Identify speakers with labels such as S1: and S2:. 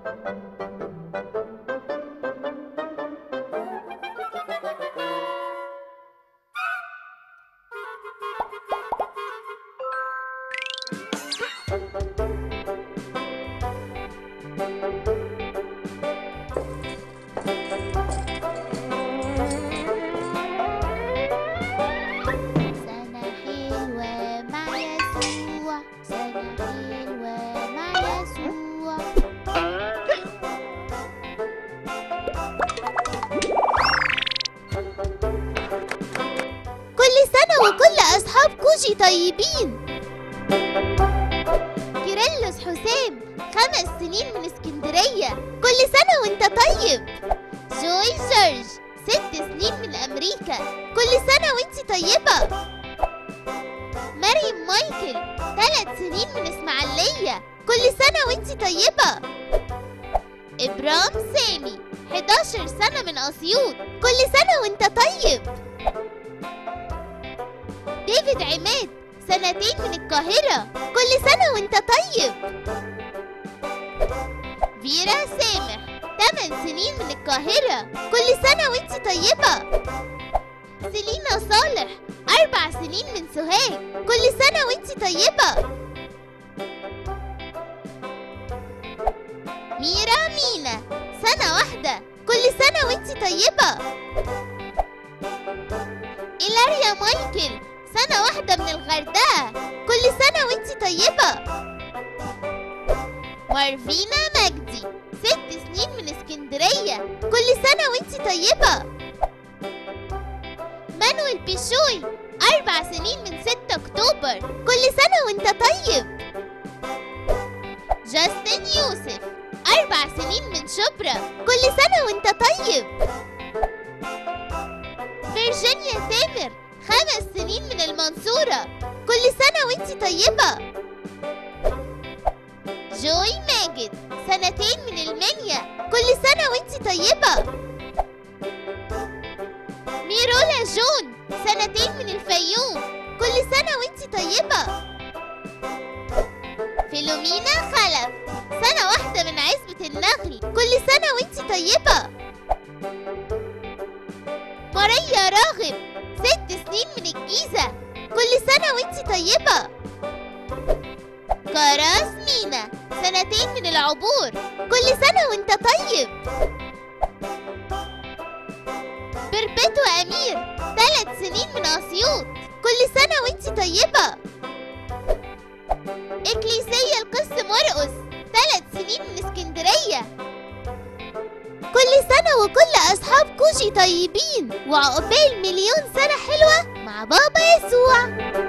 S1: سنة حلوة مع يسوع سنة حلوة مع يسوع كل سنة وكل أصحاب كوجي طيبين كيرلس حسام خمس سنين من اسكندرية كل سنة وانت طيب جوي جورج ست سنين من أمريكا كل سنة وانت طيبة مريم مايكل ثلاث سنين من إسماعيلية كل سنة وانت طيبة إبرام سامي 11 سنة من أسيوط كل سنة وانت طيب ديفيد عماد سنتين من القاهرة كل سنة وانت طيب فيرا سامح 8 سنين من القاهرة كل سنة وانت طيبة سيلينا صالح أربع سنين من سوهاج كل سنة وانت طيبة ميرا مينا سنة واحدة كل سنة وانت طيبة إيلاريا مايكل سنة واحدة من الغردقة كل سنة وانت طيبة مارفينا مجدي ست سنين من اسكندرية كل سنة وانت طيبة مانويل بيشوي أربع سنين من 6 أكتوبر كل سنة وانت طيب جاستن يوسف أربع سنين من شبرا كل سنة وانت طيب فيرجينيا تامر خمس سنين من المنصورة كل سنة وانت طيبة جوي ماجد سنتين من المنيا كل سنة وانت طيبة ميرولا جون سنتين من الفيوم كل سنة وانت طيبة فيلومينا خلف سنة واحدة من عزبة النخل كل سنة وانت طيبة ماريا راغب ست سنين من الجيزة كل سنة وانت طيبة كراس مينا سنتين من العبور كل سنة وانت طيب بربتو أمير ثلاث سنين من أسيوط كل سنة وانت طيبة إكليسية القس مرقس ثلاث سنين من اسكندرية كل سنة وكل أصحاب كوجي طيبين وعقبال مليون سنة حلوة مع بابا يسوع